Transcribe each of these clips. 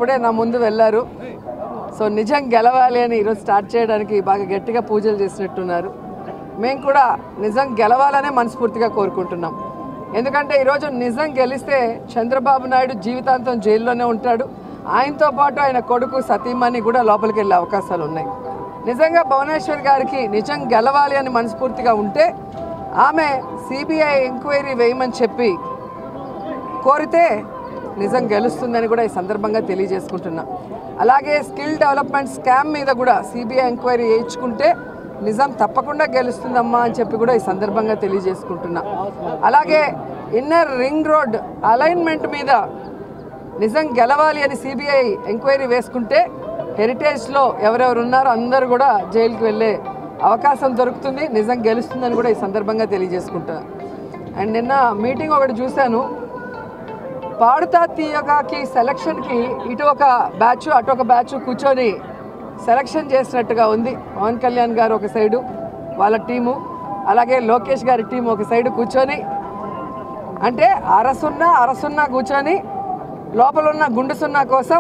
ఇప్పుడే నా ముందు వెళ్ళారు సో నిజం గెలవాలి అని ఈరోజు స్టార్ట్ చేయడానికి బాగా గట్టిగా పూజలు చేసినట్టున్నారు మేము కూడా నిజం గెలవాలనే మనస్ఫూర్తిగా కోరుకుంటున్నాం ఎందుకంటే ఈరోజు నిజం గెలిస్తే చంద్రబాబు నాయుడు జీవితాంతం జైల్లోనే ఉంటాడు ఆయనతో పాటు ఆయన కొడుకు సతీమణి కూడా లోపలికి వెళ్ళే అవకాశాలు ఉన్నాయి నిజంగా భువనేశ్వర్ గారికి నిజం గెలవాలి అని మనస్ఫూర్తిగా ఉంటే ఆమె సిబిఐ ఎంక్వైరీ వేయమని చెప్పి కోరితే నిజం గెలుస్తుందని కూడా ఈ సందర్భంగా తెలియజేసుకుంటున్నా అలాగే స్కిల్ డెవలప్మెంట్ స్కామ్ మీద కూడా సిబిఐ ఎంక్వైరీ వేయించుకుంటే నిజం తప్పకుండా గెలుస్తుందమ్మా అని చెప్పి కూడా ఈ సందర్భంగా తెలియజేసుకుంటున్నా అలాగే ఇన్నర్ రింగ్ రోడ్ అలైన్మెంట్ మీద నిజం గెలవాలి అని సిబిఐ ఎంక్వైరీ వేసుకుంటే హెరిటేజ్లో ఎవరెవరు ఉన్నారో అందరూ కూడా జైలుకి వెళ్ళే అవకాశం దొరుకుతుంది నిజం గెలుస్తుందని కూడా ఈ సందర్భంగా తెలియజేసుకుంటా అండ్ నిన్న మీటింగ్ ఒకటి చూశాను పాడుతా తీయగాకి సెలక్షన్కి ఇటు ఒక బ్యాచ్ అటు ఒక బ్యాచ్ కూర్చొని సెలక్షన్ చేసినట్టుగా ఉంది పవన్ కళ్యాణ్ గారు ఒక సైడు వాళ్ళ టీము అలాగే లోకేష్ గారి టీం ఒక సైడు కూర్చొని అంటే అరసున్నా అరసున్నా కూర్చొని లోపల ఉన్న గుండు సున్నా కోసం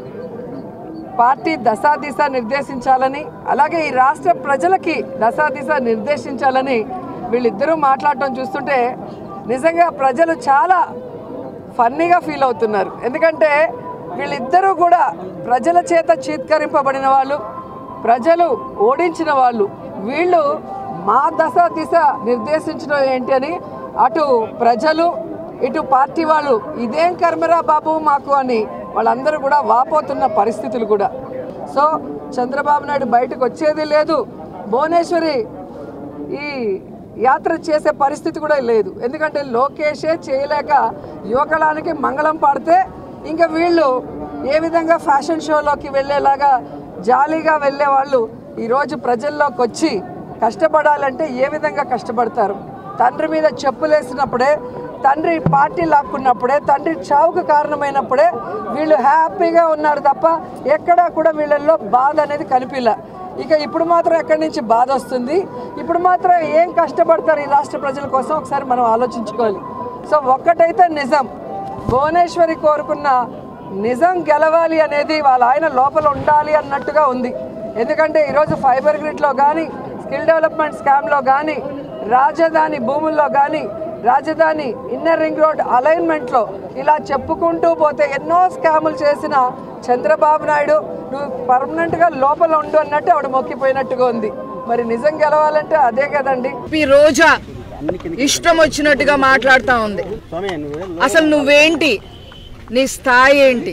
పార్టీ దశాదిశ నిర్దేశించాలని అలాగే ఈ రాష్ట్ర ప్రజలకి దశాదిశ నిర్దేశించాలని వీళ్ళిద్దరూ మాట్లాడటం చూస్తుంటే నిజంగా ప్రజలు చాలా ఫన్నీగా ఫీల్ అవుతున్నారు ఎందుకంటే వీళ్ళిద్దరూ కూడా ప్రజల చేత చీత్కరింపబడిన వాళ్ళు ప్రజలు ఓడించిన వాళ్ళు వీళ్ళు మా దశ దిశ నిర్దేశించడం ఏంటి అని అటు ప్రజలు ఇటు పార్టీ వాళ్ళు ఇదేం కర్మరా బాబు మాకు అని వాళ్ళందరూ కూడా వాపోతున్న పరిస్థితులు కూడా సో చంద్రబాబు నాయుడు బయటకు వచ్చేది లేదు భువనేశ్వరి ఈ యాత్ర చేసే పరిస్థితి కూడా లేదు ఎందుకంటే లోకేషే చేయలేక యువకళానికి మంగళం పాడితే ఇంకా వీళ్ళు ఏ విధంగా ఫ్యాషన్ షోలోకి వెళ్ళేలాగా జాలీగా వెళ్ళే వాళ్ళు ఈరోజు ప్రజల్లోకి వచ్చి కష్టపడాలంటే ఏ విధంగా కష్టపడతారు తండ్రి మీద చెప్పులేసినప్పుడే తండ్రి పార్టీ లాక్కున్నప్పుడే తండ్రి చావుకు కారణమైనప్పుడే వీళ్ళు హ్యాపీగా ఉన్నారు తప్ప ఎక్కడా కూడా వీళ్ళల్లో బాధ అనేది కనిపిల్ల ఇక ఇప్పుడు మాత్రం ఎక్కడి నుంచి బాధ వస్తుంది ఇప్పుడు మాత్రం ఏం కష్టపడతారు ఈ రాష్ట్ర ప్రజల కోసం ఒకసారి మనం ఆలోచించుకోవాలి సో ఒక్కటైతే నిజం భువనేశ్వరి కోరుకున్న నిజం గెలవాలి అనేది వాళ్ళ ఆయన లోపల ఉండాలి అన్నట్టుగా ఉంది ఎందుకంటే ఈరోజు ఫైబర్ గ్రిడ్లో కానీ స్కిల్ డెవలప్మెంట్ స్కామ్లో కానీ రాజధాని భూముల్లో కానీ రాజధాని ఇన్నర్ రింగ్ రోడ్ అలైన్మెంట్లో ఇలా చెప్పుకుంటూ పోతే ఎన్నో స్కాములు చేసిన చంద్రబాబు నాయుడు నువ్వు పర్మనెంట్గా లోపల ఉండు అన్నట్టు ఆవిడ మొక్కిపోయినట్టుగా ఉంది మరి నిజం గెలవాలంటే అదే కదండి ఈ రోజా ఇష్టం వచ్చినట్టుగా మాట్లాడుతా ఉంది అసలు నువ్వేంటి నీ స్థాయి ఏంటి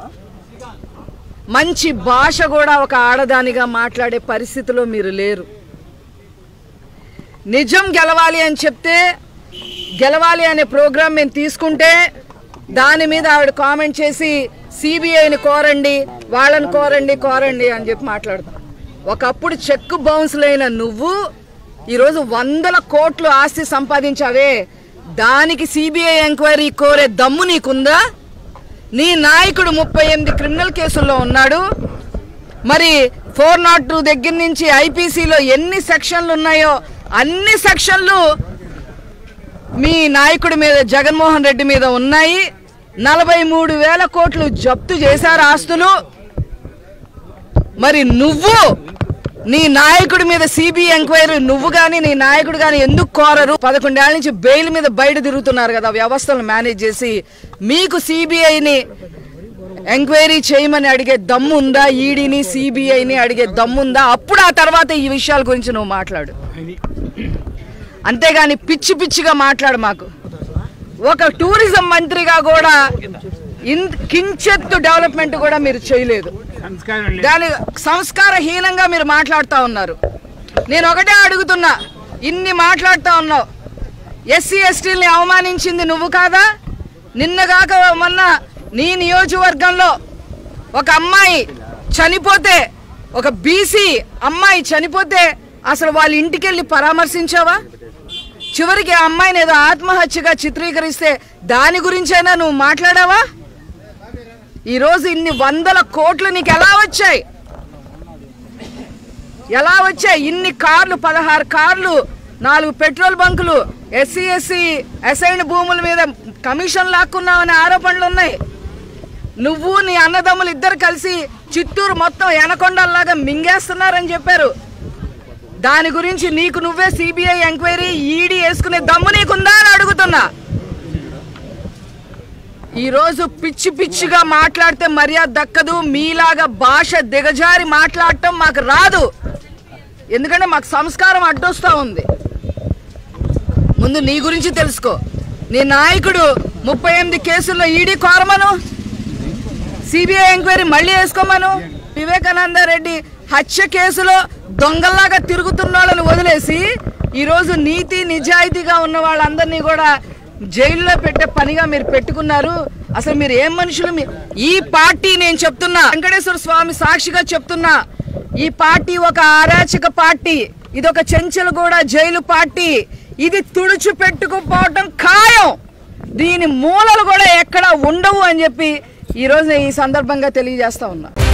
మంచి భాష కూడా ఒక ఆడదానిగా మాట్లాడే పరిస్థితిలో మీరు లేరు నిజం గెలవాలి అని చెప్తే గెలవాలి అనే ప్రోగ్రాం మేము తీసుకుంటే దాని మీద ఆవిడ కామెంట్ చేసి సిబిఐని కోరండి వాళ్ళని కోరండి కోరండి అని చెప్పి మాట్లాడతాం ఒకప్పుడు చెక్ బౌన్స్లైన నువ్వు ఈరోజు వందల కోట్లు ఆస్తి సంపాదించావే దానికి సిబిఐ ఎంక్వైరీ కోరే దమ్ము నీకుందా నీ నాయకుడు ముప్పై ఎనిమిది క్రిమినల్ కేసుల్లో ఉన్నాడు మరి ఫోర్ నాట్ టూ దగ్గర నుంచి ఐపీసీలో ఎన్ని సెక్షన్లు ఉన్నాయో అన్ని సెక్షన్లు మీ నాయకుడి మీద జగన్మోహన్ రెడ్డి మీద ఉన్నాయి నలభై మూడు వేల కోట్లు జప్తు చేశారు ఆస్తులు మరి నువ్వు నీ నాయకుడి మీద సిబిఐ ఎంక్వైరీ నువ్వు కానీ నీ నాయకుడు కానీ ఎందుకు కోరరు పదకొండేళ్ల నుంచి బెయిల్ మీద బయట తిరుగుతున్నారు కదా వ్యవస్థలను మేనేజ్ చేసి మీకు సిబిఐని ఎంక్వైరీ చేయమని అడిగే దమ్ము ఉందా ఈడీని సిబిఐని అడిగే దమ్ము ఉందా అప్పుడు ఆ తర్వాత ఈ విషయాల గురించి నువ్వు మాట్లాడు అంతేగాని పిచ్చి పిచ్చిగా మాట్లాడు మాకు ఒక టూరిజం మంత్రిగా కూడా ఇన్ కించెత్తు డెవలప్మెంట్ కూడా మీరు చేయలేదు దాని సంస్కారహీనంగా మీరు మాట్లాడుతూ ఉన్నారు నేను ఒకటే అడుగుతున్నా ఇన్ని మాట్లాడుతూ ఉన్నావు ఎస్సీ ఎస్టీలని అవమానించింది నువ్వు కాదా నిన్నగాక మొన్న నీ నియోజకవర్గంలో ఒక అమ్మాయి చనిపోతే ఒక బీసీ అమ్మాయి చనిపోతే అసలు వాళ్ళ ఇంటికి వెళ్ళి పరామర్శించావా చివరికి ఆ అమ్మాయిని ఏదో ఆత్మహత్యగా చిత్రీకరిస్తే దాని గురించైనా నువ్వు మాట్లాడావా ఈరోజు ఇన్ని వందల కోట్లు నీకు ఎలా వచ్చాయి ఎలా వచ్చాయి ఇన్ని కార్లు పదహారు కార్లు నాలుగు పెట్రోల్ బంకులు ఎస్సీ ఎస్సీ అసైన్ భూముల మీద కమిషన్ లాక్కున్నామనే ఆరోపణలు ఉన్నాయి నువ్వు నీ అన్నదమ్ములు ఇద్దరు కలిసి చిత్తూరు మొత్తం ఎనకొండల్లాగా మింగేస్తున్నారని చెప్పారు దాని గురించి నీకు నువ్వే సిబిఐ ఎంక్వైరీ ఈడీ వేసుకునే దమ్ము నీకుందా అని అడుగుతున్నా ఈరోజు పిచ్చి పిచ్చిగా మాట్లాడితే మర్యాద దక్కదు మీలాగా భాష దిగజారి మాట్లాడటం మాకు రాదు ఎందుకంటే మాకు సంస్కారం అడ్డొస్తా ఉంది ముందు నీ గురించి తెలుసుకో నీ నాయకుడు ముప్పై ఎనిమిది కేసుల్లో ఈడీ కోరమను సిబిఐ ఎంక్వైరీ మళ్ళీ వేసుకోమను వివేకానంద రెడ్డి హత్య కేసులో దొంగల్లాగా తిరుగుతున్న వాళ్ళని వదిలేసి ఈరోజు నీతి నిజాయితీగా ఉన్న వాళ్ళందరినీ కూడా జైల్లో పెట్టే పనిగా మీరు పెట్టుకున్నారు అసలు మీరు ఏం మనుషులు మీ- ఈ పార్టీ నేను చెప్తున్నా వెంకటేశ్వర స్వామి సాక్షిగా చెప్తున్నా ఈ పార్టీ ఒక అరాచక పార్టీ ఇది ఒక చెంచలగూడ జైలు పార్టీ ఇది తుడుచు పెట్టుకుపోవటం ఖాయం దీని మూలలు కూడా ఎక్కడ ఉండవు అని చెప్పి ఈ రోజు ఈ సందర్భంగా తెలియజేస్తా ఉన్నా